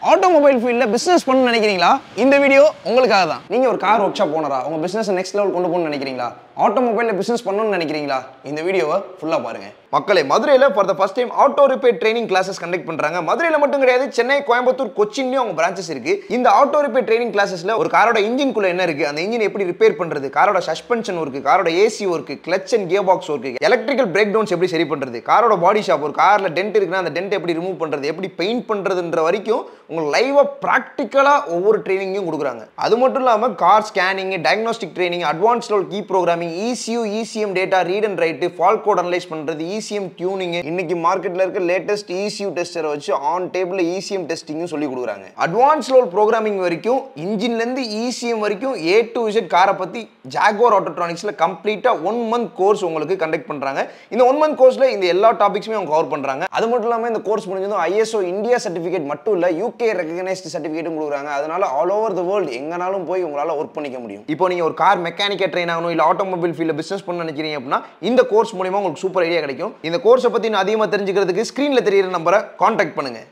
automobile ஃபீல்டில் business பண்ணணும்னு நினைக்கிறீங்களா இந்த வீடியோ உங்களுக்காக தான் நீங்கள் ஒரு கார் ஒர்க் ஷாப் ஓனரா உங்கள் பிஸ்னஸ் நெக்ஸ்ட் லெவல் கொண்டு போகணும்னு நினைக்கிறீங்களா ஆட்டோமொபைலில் பிஸ்னஸ் பண்ணணும்னு நினைக்கிறீங்களா இந்த வீடியோவை ஃபுல்லாக பாருங்க மக்களே மதுரையில் for the first time auto repair training classes conduct பண்றாங்க மதுரையில் மட்டும் கிடையாது சென்னை கோயம்புத்தூர் கொச்சின்லயும் அவங்க பிரான்ச்சஸ் இருக்கு இந்த ஆட்டோ ரிப்பேர் ட்ரைனிங் கிளாஸஸ்ல ஒரு காரோட இன்ஜின்குள்ள என்ன இருக்கு அந்த இன்ஜின் எப்படி ரிப்பேர் பண்றது காரோட சஸ்பென்ஷன் ஒர்க்கு காரோட AC work clutch and gear box work electrical breakdowns எப்படி சரி பண்றது காரோட பாடி ஷாப் ஒரு கார்ல டென்ட் இருக்குன்னா அந்த டென்ட் எப்படி ரிமூவ் பண்றது எப்படி பெயிண்ட் பண்றதுன்ற வரைக்கும் உங்களுக்கு லைவா ப்ராக்டிக்கலா ஒவ்வொரு ட்ரைனிங்கும் கொடுக்குறாங்க அது மட்டும் இல்லாம car scanning diagnostic training advance level key programming ECU ECM data read and write fault code analyse பண்றது இசிஎம் டியூனிங் இன்னைக்கு மார்க்கெட்ல இருக்க லேட்டஸ்ட் இசியூ டெஸ்டரை வச்சு ஆன் டேபிள் இசிஎம் டெஸ்டிங்கும் சொல்லி கொடுக்குறாங்க அட்வான்ஸ் லெவல் ப்ரோக்ராமிங் வரைக்கும் இன்ஜின்ல இருந்து இசிஎம் வரைக்கும் ஏ டு இசட் காரை பத்தி ஜாக்வார் ஆட்டோட்ரானிக்ஸ்ல கம்ப்ளீட்டா ஒன் மந்த் கோர்ஸ் உங்களுக்கு கண்டக்ட் பண்றாங்க இந்த ஒன் மந்த் கோர்ஸ்ல இந்த எல்லா டாபிக்ஸுமே அவங்க கவர் பண்றாங்க அது மட்டும் இல்லாம இந்த கோர்ஸ் முடிஞ்சதும் ஐஎஸ்ஓ இந்தியா சர்டிஃபிகேட் மட்டும் இல்ல யூகே ரெகனைஸ்டு சர்டிஃபிகேட்டும் கொடுக்குறாங்க அதனால ஆல் ஓவர் த வேர்ல்டு எங்கனாலும் போய் உங்களால ஒர்க் பண்ணிக்க முடியும் இப்போ நீங்க ஒரு கார் மெக்கானிக்கா ட்ரெயின் ஆகணும் இல்ல ஆட்டோமொபைல் ஃபீல்ட்ல பிசினஸ் பண்ண நினைக்கிறீங்க அப்படின்னா இந்த கோர்ஸ் மூலியமா உங்களுக்கு சூப்பர் ஐடியா கிடைக்கும் இந்த கோர்ஸை பத்தி இன்னும் அதிகமா தெரிஞ்சுக்கிறதுக்கு ஸ்கிரீன்ல தெரியுற நம்பரை காண்டாக்ட் பண்ணுங்க